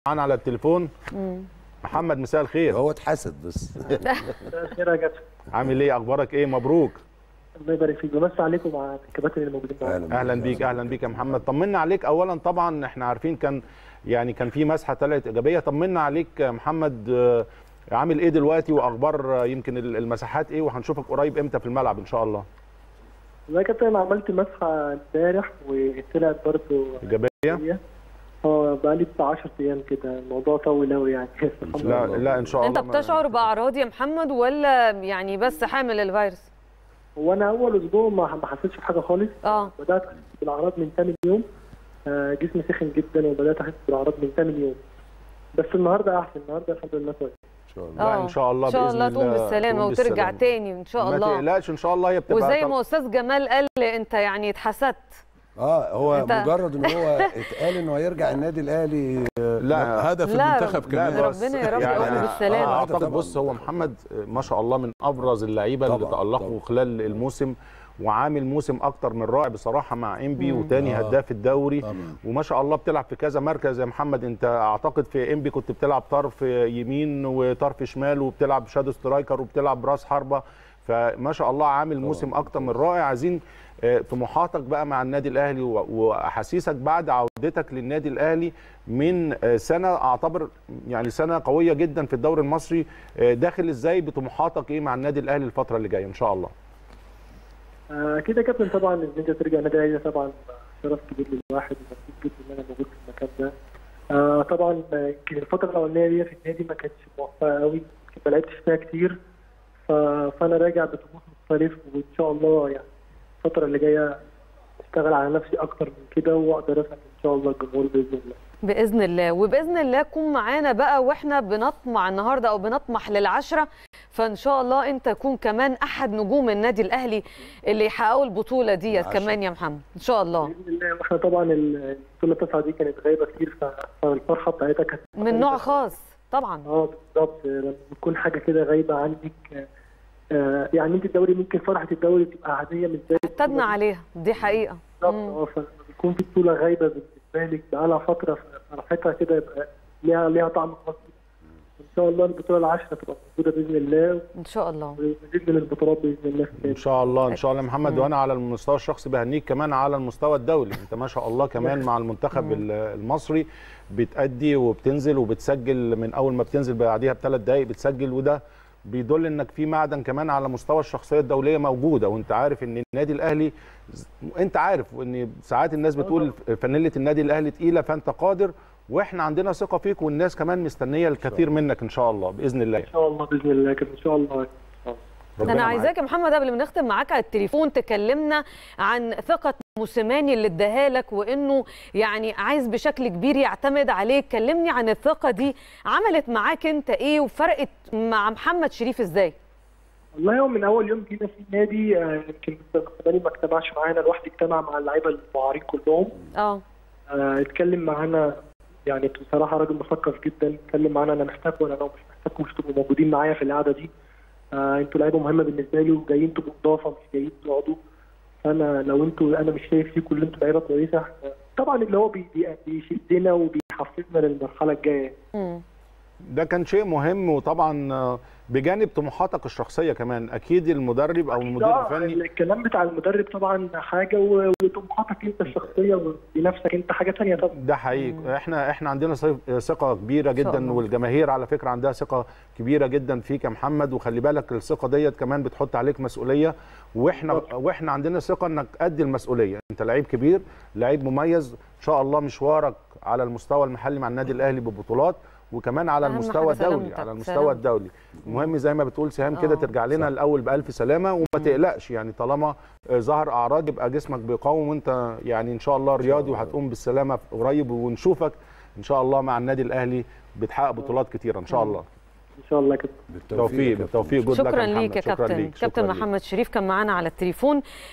معانا على التليفون محمد مساء الخير هو اتحسد بس خير يا جدع عامل ايه اخبارك ايه مبروك الله يبارك فيك بمسي عليكم مع الكباتن اللي موجودين معانا اهلا بيك اهلا بيك يا محمد طمنا عليك اولا طبعا احنا عارفين كان يعني كان في مسحه طلعت ايجابيه طمنا عليك يا محمد آه، عامل ايه دلوقتي واخبار آه، يمكن ال- المساحات ايه وهنشوفك قريب امتى في الملعب ان شاء الله والله يا كابتن انا عملت مسحه امبارح وطلعت برضه ايجابيه اه بقالي بتاع 10 ايام كده الموضوع طول قوي يعني الحمد لا لله. لا ان شاء الله انت ما- بتشعر باعراض يا محمد ولا يعني بس حامل الفيروس هو انا اول اسبوع ما ما حسيتش بحاجه خالص اه بدات احس بالاعراض من ثاني يوم آه، جسمي سخن جدا وبدات احس بالاعراض من ثاني يوم بس النهارده احسن النهارده الحمد لله كويس ان شاء الله لا آه. ان شاء الله ان شاء باذن الله تقوم الله بالسلامه تقوم وترجع بالسلامة. تاني ان شاء ما الله تقلقش ان شاء الله هي بتبقى وزي طب- ما استاذ جمال قال انت يعني اتحسدت اه هو أنت- مجرد ان هو اتقال انه هيرجع النادي الاهلي لا هدف لا، المنتخب لا، كمان بس- ربنا يا رب يعني يقوم بالسلامة. آه، آه، اعتقد طبعاً. بص هو محمد آه، ما شاء الله من ابرز اللعيبه اللي طبعاً، تالقوا طبعاً. خلال الموسم وعامل موسم اكتر من رائع بصراحه مع انبي وتاني آه. هداف الدوري طبعاً. وما شاء الله بتلعب في كذا مركز يا محمد انت اعتقد في انبي كنت بتلعب طرف يمين وطرف شمال وبتلعب شادو سترايكر وبتلعب براس حربه فما شاء الله عامل موسم اكتر من رائع عايزين آه، طموحاتك بقى مع النادي الاهلي و- واحاسيسك بعد عودتك للنادي الاهلي من آه، سنه اعتبر يعني سنه قويه جدا في الدوري المصري آه، داخل ازاي بطموحاتك ايه مع النادي الاهلي الفتره اللي جايه ان شاء الله آه، اكيد يا كابتن طبعا ان انت ترجع النادي الاهلي ده طبعا شرف كبير للواحد ومبسوط جدا ان انا موجود في المكان ده آه، طبعا آه، يمكن الفتره الاولانيه ليا في النادي ما كانتش موفقه قوي يمكن ما لعبتش فيها كتير ف... فانا راجع بطموح مختلف وان شاء الله يعني الفتره اللي جايه اشتغل على نفسي اكتر من كده واقدر اسعد ان شاء الله الجمهور باذن الله باذن الله وباذن الله تكون معانا بقى واحنا بنطمع النهارده او بنطمح للعشره فان شاء الله انت تكون كمان احد نجوم النادي الاهلي اللي يحققوا البطوله ديت العشرة. كمان يا محمد ان شاء الله باذن الله واحنا طبعا البطوله التاسعه دي كانت غايبه كتير ف- فالفرحه بتاعتها كانت من نوع خاص طبعا اه بالظبط لما بتكون حاجه كده غايبه عنك آه، يعني انت الدوري ممكن فرحه الدوري تبقى عاديه مش زي اعتدنا عليها دي حقيقه بالظبط مم. اه فلما بيكون في بطوله غايبه بالنسبه لك بقالها فتره فرحتها كده يبقى ليها ليها طعم خاص ان شاء الله البطوله العاشره تبقى موجوده باذن الله ان شاء الله ومزيد من البطولات باذن الله في ان النادي شاء الله ان شاء الله يا محمد وانا على المستوى الشخصي بهنيك كمان على المستوى الدولي انت ما شاء الله كمان مع المنتخب ال- المصري بتأدي وبتنزل وبتسجل من اول ما بتنزل بعديها بثلاث دقائق بتسجل وده بيدل انك في معدن كمان على مستوى الشخصيه الدوليه موجوده وانت عارف ان النادي الاهلي انت عارف ان ساعات الناس بتقول فانيله النادي الاهلي تقيله فانت قادر واحنا عندنا ثقه فيك والناس كمان مستنيه الكثير منك ان شاء الله باذن الله ان شاء الله باذن الله كده ان شاء الله ربنا انا معاك. عايزاك يا محمد قبل ما نختم معاك على التليفون تكلمنا عن ثقه موسيماني اللي اداها لك وانه يعني عايز بشكل كبير يعتمد عليك كلمني عن الثقه دي عملت معاك انت ايه وفرقت مع محمد شريف ازاي والله هو من اول يوم جينا في النادي آه، يمكن مستقبلي ما اجتمعش معانا لوحدي اجتمع مع اللعيبه المعارين كلهم اه آه، اتكلم معانا يعني بصراحه راجل مثقف جدا اتكلم معانا انا محتاج ولا لو مش محتاجكم مش تبقوا موجودين معايا في القعده دي آه انتوا لعيبه مهمه بالنسبه لي وجايين تبقوا اضافه مش جايين تقعدوا فانا لو انتوا انا مش شايف فيكم اللي انتوا لعيبه كويسه آه، طبعا اللي هو بي- بي- بيشدنا وبيحفزنا للمرحله الجايه مم. ده كان شيء مهم وطبعا آه، بجانب طموحاتك الشخصيه كمان اكيد المدرب او المدير آه، الفني الكلام بتاع المدرب طبعا حاجه و- وطموحاتك انت الشخصيه بنفسك انت حاجه ثانيه طبعا ده حقيقي احنا احنا عندنا صيف- ثقه كبيره شاء جدا الله. والجماهير على فكره عندها ثقه كبيره جدا فيك يا محمد وخلي بالك الثقه ديت كمان بتحط عليك مسؤوليه واحنا واحنا عندنا ثقه انك قد المسؤوليه انت لعيب كبير لعيب مميز ان شاء الله مشوارك على المستوى المحلي مع النادي الاهلي ببطولات وكمان على أهم المستوى حاجة الدولي سلامتك، على المستوى سلامتك. الدولي المهم زي ما بتقول سهام كده آه، ترجع لنا الاول بالف سلامه وما تقلقش يعني طالما آه، ظهر اعراض يبقى جسمك بيقاوم وانت يعني ان شاء الله رياضي وهتقوم بالسلامه قريب ونشوفك ان شاء الله مع النادي الاهلي بتحقق بطولات كتيره ان شاء الله ان شاء الله كده بالتوفيق بالتوفيق جود لك شكرا محمد. ليك يا شكرا كابتن ليك كابتن شكرا ليك. محمد شريف كان معانا على التليفون